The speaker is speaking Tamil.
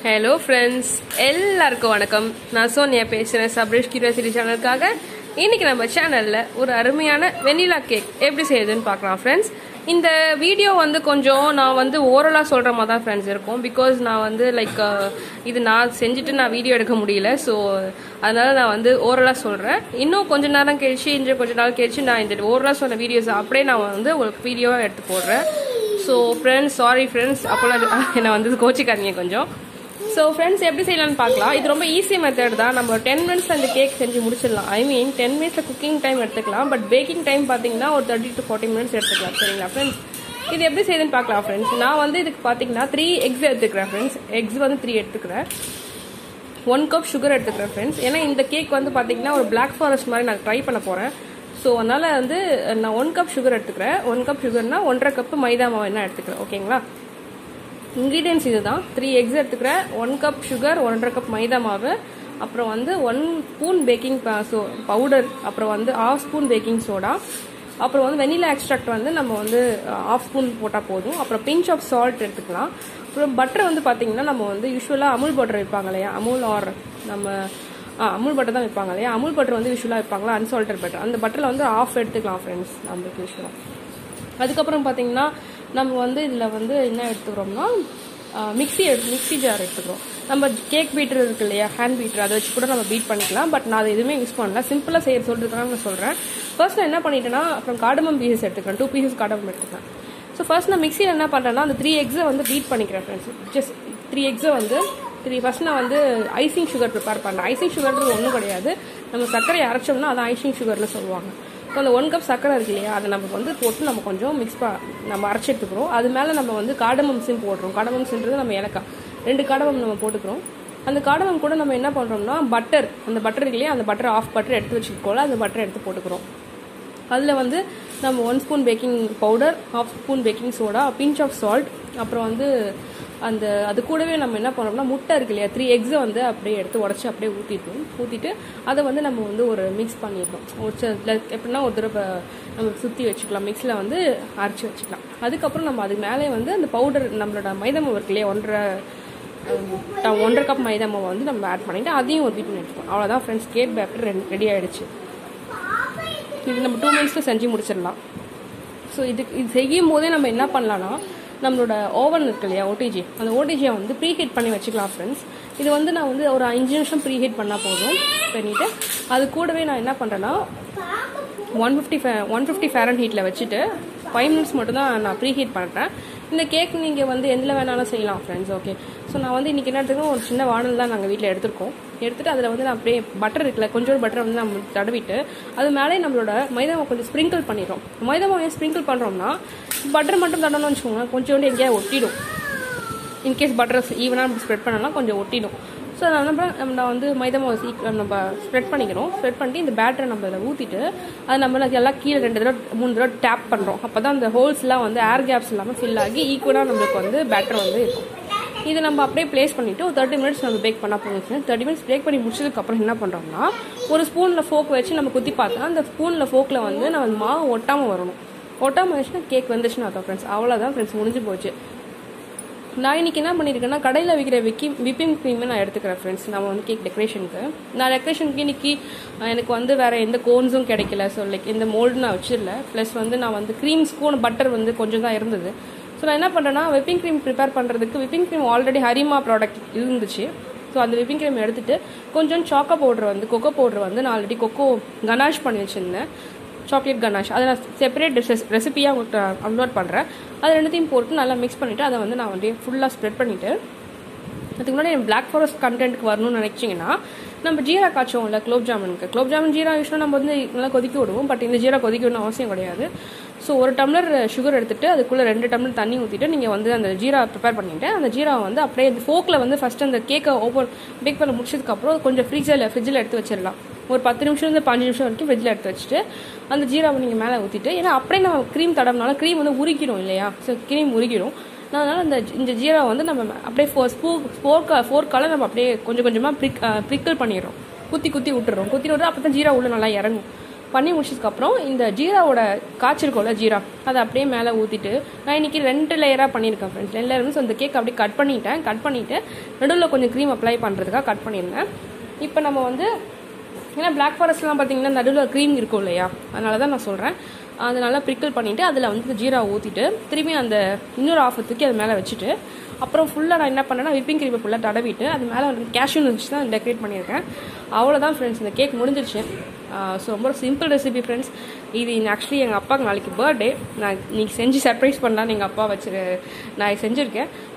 ஹலோ ஃப்ரெண்ட்ஸ் எல்லாருக்கும் வணக்கம் நான் சோனியா பேசுகிறேன் சப்ரேஷ் கியூரியாசிட்டி சேனலுக்காக இன்னைக்கு நம்ம சேனலில் ஒரு அருமையான வெனிலா கேக் எப்படி செய்யுதுன்னு பார்க்கலாம் ஃப்ரெண்ட்ஸ் இந்த வீடியோ வந்து கொஞ்சம் நான் வந்து ஓரலாக சொல்கிற மாதிரி தான் ஃப்ரெண்ட்ஸ் இருக்கும் பிகாஸ் நான் வந்து லைக் இது நான் செஞ்சுட்டு நான் வீடியோ எடுக்க முடியல ஸோ அதனால நான் வந்து ஓரலாக சொல்கிறேன் இன்னும் கொஞ்ச நேரம் கழிச்சு இன்னும் கொஞ்ச நாள் கழிச்சு நான் இந்த ஓரலாக சொன்ன வீடியோஸ் அப்படியே நான் வந்து ஒரு வீடியோவாக எடுத்து போடுறேன் ஸோ ஃப்ரெண்ட்ஸ் சாரி ஃப்ரெண்ட்ஸ் அப்போல்லாம் என்னை வந்து கோச்சிக்காதீங்க கொஞ்சம் ஸோ ஃப்ரெண்ட்ஸ் எப்படி செய்யலாம்னு பார்க்கலாம் இது ரொம்ப ஈஸி மெத்தட் தான் நம்ம டென் மினிட்ஸ் அந்த கேக் செஞ்சு முடிச்சிடலாம் ஐ மீன் டென் மினிட்ஸில் குக்கிங் டைம் எடுத்துக்கலாம் பட் பேக்கிங் டைம் பார்த்தீங்கன்னா ஒரு தேர்ட்டி டு ஃபார்ட்டி மினிட்ஸ் எடுத்துக்கலாம் சரிங்களா ஃப்ரெண்ட்ஸ் இது எப்படி செய்யுதுன்னு பார்க்கலாம் ஃப்ரெண்ட்ஸ் நான் வந்து இதுக்கு பார்த்தீங்கன்னா த்ரீ எக்ஸ் எடுத்துக்கிறேன் ஃப்ரெண்ட்ஸ் எக்ஸ் வந்து த்ரீ எடுத்துக்கிறேன் ஒன் கப் சுகர் எடுத்துக்கிறேன் ஃப்ரெண்ட்ஸ் ஏன்னா இந்த கேக் வந்து பார்த்தீங்கன்னா ஒரு பிளாக் ஃபாரஸ்ட் மாதிரி நான் ட்ரை பண்ண போகிறேன் ஸோ அதனால் வந்து நான் ஒன் கப் சுகர் எடுத்துக்கிறேன் ஒன் கப் சுகர்னா ஒன்றரை கப்பு மைதா மாவு என்ன எடுத்துக்கிறேன் ஓகேங்களா இன்க்ரீடியன்ஸ் இதுதான் த்ரீ எக்ஸ் எடுத்துக்கிறேன் ஒன் கப் சுகர் ஒன்றரை கப் மைதா மாவு அப்புறம் வந்து one spoon baking so powder அப்புறம் வந்து ஆஃப் ஸ்பூன் பேக்கிங் சோடா அப்புறம் வந்து வெனிலா எக்ஸ்ட்ராக்ட் வந்து நம்ம வந்து ஆஃப் ஸ்பூன் போட்டால் போதும் அப்புறம் பிஞ்ச் ஆஃப் சால்ட் எடுத்துக்கலாம் அப்புறம் பட்டர் வந்து பார்த்தீங்கன்னா நம்ம வந்து யூஸ்வலாக அமுல் பட்டர் வைப்பாங்க இல்லையா அமுல் ஆர் நம்ம அமுல் பட்டர் தான் வைப்பாங்க இல்லையா அமுல் பட்டர் வந்து யூஸ்வலாக வைப்பாங்களா அன்சால்டட் பட்டர் அந்த பட்டரில் வந்து ஆஃப் எடுத்துக்கலாம் ஃப்ரெண்ட்ஸ் நம்மளுக்கு யூஸ்வலாக அதுக்கப்புறம் பார்த்தீங்கன்னா நம்ம வந்து இதில் வந்து என்ன எடுத்துக்கிறோம்னா மிக்சி எடுத்து மிக்சி ஜார் எடுத்துக்கிறோம் நம்ம கேக் பீட்டர் இருக்கு இல்லையா ஹேண்ட் பீட்டர் அதை வச்சு கூட நம்ம பீட் பண்ணிக்கலாம் பட் நான் அதை எதுவுமே யூஸ் பண்ணல சிம்பிளாக செய்ய சொல்றதுக்காக நான் சொல்கிறேன் ஃபர்ஸ்ட் நான் என்ன பண்ணிட்டேன்னா அப்புறம் காடமம் பீசஸ் எடுத்துக்கிறேன் டூ பீசஸ் காடமம் எடுத்துக்கிறேன் ஸோ ஃபர்ஸ்ட் நான் மிக்சியில் என்ன பண்ணுறேன்னா அந்த த்ரீ எக்ஸை வந்து பீட் பண்ணிக்கிறேன் ஃப்ரெண்ட்ஸ் ஜஸ்ட் த்ரீ எக்ஸை வந்து த்ரீ ஃபர்ஸ்ட் நான் வந்து ஐசிங் சுகர் ப்ரிப்பேர் பண்ணுறேன் ஐசிங் சுகர்ன்றது ஒன்றும் கிடையாது நம்ம சர்க்கரை அரைச்சோம்னா அதை ஐசிங் சுகர்னு சொல்லுவாங்க ஸோ அந்த ஒன் கப் சர்க்கரை இருக்கு இல்லையா அதை நம்ம வந்து போட்டு நம்ம கொஞ்சம் மிக்ஸ் ப நம்ம அரைச்சி எடுத்துக்கிறோம் அது மேலே நம்ம வந்து காடமம்ஸும் போடுறோம் காடமம்ஸ்ன்றது நம்ம ஏலக்காய் ரெண்டு காடமம் நம்ம போட்டுக்கிறோம் அந்த காடமம் கூட நம்ம என்ன பண்ணுறோம்னா பட்டர் அந்த பட்டர் இருக்கு இல்லையா அந்த பட்டர் ஆஃப் பட்டர் எடுத்து வச்சுக்கோல அந்த பட்டர் எடுத்து போட்டுக்கிறோம் அதில் வந்து நம்ம one spoon baking powder half spoon baking soda pinch of salt அப்புறம் வந்து அந்த அது கூடவே நம்ம என்ன பண்ணோம்னா முட்டை இருக்கு இல்லையா த்ரீ எக்ஸை வந்து அப்படியே எடுத்து உடச்சி அப்படியே ஊற்றிட்டோம் ஊற்றிட்டு அதை வந்து நம்ம வந்து ஒரு மிக்ஸ் பண்ணிடணும் ஒரு எப்படின்னா ஒரு தடவை நம்ம சுற்றி வச்சுக்கலாம் மிக்ஸில் வந்து அரைச்சி வச்சுக்கலாம் அதுக்கப்புறம் நம்ம அதுக்கு மேலே வந்து அந்த பவுடர் நம்மளோட மைதா மாவு இருக்கு இல்லையா ஒன்றரை ஒன்றரை கப் மைதா மாவை வந்து நம்ம ஆட் பண்ணிவிட்டு அதையும் ஒரு பீட் பண்ணி எடுத்துக்கோம் அவ்வளோதான் ஃப்ரெண்ட்ஸ் கேக் பேட்டர் ரெடி ஆகிடுச்சு இது நம்ம டூ மினிட்ஸில் செஞ்சு முடிச்சிடலாம் ஸோ இதுக்கு இது செய்யும் போதே நம்ம என்ன பண்ணலாம்னா நம்மளோட ஓவன் இருக்கு இல்லையா ஓடிஜி அந்த ஓடிஜியை வந்து ப்ரீ ஹீட் பண்ணி வச்சுக்கலாம் ஃப்ரெண்ட்ஸ் இது வந்து நான் வந்து ஒரு அஞ்சு நிமிஷம் ப்ரீ ஹீட் பண்ணால் போதும் பண்ணிவிட்டு அது கூடவே நான் என்ன பண்ணுறேன்னா ஒன் ஃபிஃப்டி ஃபே ஒன் ஃபிஃப்டி ஃபேரன் ஹீட்டில் வச்சுட்டு ஃபைவ் மினிட்ஸ் மட்டும் தான் நான் ப்ரீ ஹீட் பண்ணுறேன் இந்த கேக் நீங்கள் வந்து எதில் வேணாலும் செய்யலாம் ஃப்ரெண்ட்ஸ் ஓகே ஸோ நான் வந்து இன்றைக்கி என்ன எடுத்துக்கோம் ஒரு சின்ன வானல் தான் நாங்கள் வீட்டில் எடுத்திருக்கோம் எடுத்துகிட்டு அதில் வந்து நான் அப்படியே பட்டர் இருக்குல்ல கொஞ்சம் பட்டர் வந்து நம்ம தடவிட்டு அது மேலே நம்மளோட மைதாவை கொஞ்சம் ஸ்ப்ரிங்கிள் பண்ணிடுறோம் மைதாவை ஸ்ப்ரிங்கிள் பண்ணுறோம்னா பட்டர் மட்டும் தடணும்னு வச்சுக்கோங்க கொஞ்சோண்டு எங்கேயாவது ஒட்டிடும் இன்கேஸ் பட்டர் ஈவனாக நம்ம ஸ்ப்ரெட் பண்ணலாம் கொஞ்சம் ஒட்டிடும் ஸோ நம்ம நம்ம வந்து மைதா மாவு நம்ம ஸ்ப்ரெட் பண்ணிக்கிறோம் ஸ்ப்ரெட் பண்ணிட்டு இந்த பேட்டரை நம்ம இதில் ஊற்றிட்டு அது நம்ம எல்லாம் கீழே ரெண்டு தடவை மூணு தடவை டேப் பண்ணுறோம் அப்போ தான் அந்த ஹோல்ஸ்லாம் வந்து ஏர் கேப்ஸ் இல்லாமல் ஃபில் ஆகி ஈக்குவலாக நம்மளுக்கு வந்து பேட்டர் வந்து இருக்கும் இது நம்ம அப்படியே ப்ளேஸ் பண்ணிவிட்டு ஒரு தேர்ட்டி மினிட்ஸ் நம்ம பேக் பண்ணால் போதும் தேர்ட்டி மினிட்ஸ் பேக் பண்ணி முடிச்சதுக்கப்புறம் என்ன பண்ணுறோம்னா ஒரு ஸ்பூனில் ஃபோக் வச்சு நம்ம குத்தி பார்த்தா அந்த ஸ்பூனில் ஃபோக்கில் வந்து நம்ம மாவு ஒட்டாமல் வரணும் ஒட்டாமல் வச்சுன்னா கேக் வந்துச்சுன்னா அதான் ஃப்ரெண்ட்ஸ் அவ்வளோதான் ஃப்ரெண்ட்ஸ் முடிஞ்சு போச்சு நான் இன்னைக்கு என்ன பண்ணியிருக்கேன்னா கடையில் விற்கிற விக்கி விப்பிங் க்ரீமை நான் எடுத்துக்கிறேன் ஃப்ரெண்ட்ஸ் நம்ம வந்து கேக் டெக்கரேஷனுக்கு நான் டெக்கரேஷனுக்கு இன்னைக்கு எனக்கு வந்து வேறு எந்த கோன்ஸும் கிடைக்கல ஸோ லைக் இந்த மோல்டு நான் வச்சிடல ப்ளஸ் வந்து நான் வந்து க்ரீம் ஸ்பூன் பட்டர் வந்து கொஞ்சம் தான் இருந்தது ஸோ நான் என்ன பண்ணுறேன்னா விப்பிங் க்ரீம் ப்ரிப்பேர் பண்ணுறதுக்கு விப்பிங் க்ரீம் ஆல்ரெடி ஹரிமா ப்ராடக்ட் இருந்துச்சு ஸோ அந்த விப்பிங் க்ரீம் எடுத்துட்டு கொஞ்சம் சாக்கோ பவுடர் வந்து கொக்கோ பவுடர் வந்து நான் ஆல்ரெடி கொக்கோ கனாஷ் பண்ணி வச்சுருந்தேன் சாக்லேட் கனாஷ் அதை நான் செப்பரேட் ரெசிபியாக உங்களுக்கு அப்லோட் பண்ணுறேன் அது ரெண்டுத்தையும் போட்டு நல்லா மிக்ஸ் பண்ணிவிட்டு அதை வந்து நான் வந்து ஃபுல்லாக ஸ்ப்ரெட் பண்ணிவிட்டு அதுக்கு முன்னாடி பிளாக் ஃபாரஸ்ட் கண்டென்ட்க்கு வரணும்னு நினச்சிங்கன்னா நம்ம ஜீரா காய்ச்சோம் இல்லை குலோப் ஜாமுனுக்கு குலோப் ஜாமுன் ஜீரா யூஸ்வலாக நம்ம வந்து நல்லா கொதிக்க விடுவோம் பட் இந்த ஜீரா கொதிக்க விடணும் அவசியம் கிடையாது ஸோ ஒரு டம்ளர் சுகர் எடுத்துட்டு அதுக்குள்ளே ரெண்டு டம்ளர் தண்ணி ஊற்றிட்டு நீங்கள் வந்து அந்த ஜீரா ப்ரிப்பேர் பண்ணிவிட்டு அந்த ஜீரா வந்து அப்படியே இந்த ஃபோக்கில் வந்து ஃபஸ்ட்டு அந்த கேக்கை ஓப்பன் பேக் பண்ண முடிச்சதுக்கப்புறம் கொஞ்சம் ஃப்ரிட்ஜில் ஃப்ரிட்ஜில் எடுத்து வச்சிடலாம் ஒரு பத்து நிமிஷம் பாஞ்சு நிமிஷம் வரைக்கும் ஃப்ரிட்ஜில் எடுத்து வச்சுட்டு அந்த ஜீராவை நீங்கள் மேலே ஊற்றிட்டு ஏன்னா அப்படியே நம்ம க்ரீம் தடம்னால க்ரீம் வந்து உரிக்கிறோம் இல்லையா ஸோ க்ரீம் உரிக்கிறோம் அதனால் அந்த இந்த ஜீரா வந்து நம்ம அப்படியே ஃபோர் ஸ்பூ ஃபோர் ஃபோர்க்கால நம்ம அப்படியே கொஞ்சம் கொஞ்சமாக ப்ரிக் ப்ரிக்கல் பண்ணிடுறோம் குத்தி குத்தி விட்டுறோம் குத்தி விட்டு அப்போ தான் ஜீரா உள்ளே நல்லா இறங்கும் பண்ணி முடிச்சதுக்கப்புறம் இந்த ஜீராவோட காய்ச்சிருக்கோம்ல ஜீரா அதை அப்படியே மேலே ஊற்றிட்டு நான் இன்னைக்கு ரெண்டு லேயராக பண்ணியிருக்கேன் ஃப்ரெண்ட்ஸ் ரெண்டு லேயர் மீன்ஸ் அந்த கேக் அப்படியே கட் பண்ணிட்டேன் கட் பண்ணிவிட்டு நடுவில் கொஞ்சம் க்ரீம் அப்ளை பண்ணுறதுக்காக கட் பண்ணியிருந்தேன் இப்போ நம்ம வந்து ஏன்னா பிளாக் ஃபாரஸ்ட்லாம் பார்த்தீங்கன்னா நடுவில் க்ரீம் இருக்கும் இல்லையா அதனால தான் நான் சொல்கிறேன் அதை நல்லா ப்ரிக்கிள் பண்ணிவிட்டு அதில் வந்து ஜீரா ஊற்றிட்டு திரும்பி அந்த இன்னொரு ஆஃப் தூக்கி அது மேலே வச்சுட்டு அப்புறம் ஃபுல்லாக நான் என்ன பண்ணேன்னா விப்பிங் க்ரீமை ஃபுல்லாக தடவிட்டு அது மேலே வந்து கேஷ்யூ வச்சு தான் டெக்கரேட் பண்ணியிருக்கேன் அவ்வளோதான் ஃப்ரெண்ட்ஸ் இந்த கேக் முடிஞ்சிருச்சு ஸோ ரொம்ப சிம்பிள் ரெசிபி ஃப்ரெண்ட்ஸ் இது ஆக்சுவலி எங்கள் அப்பாவுக்கு நாளைக்கு பர்த்டே நான் இன்னைக்கு செஞ்சு சர்ப்ரைஸ் பண்ணலான்னு எங்கள் அப்பா வச்சு நான் செஞ்சுருக்கேன்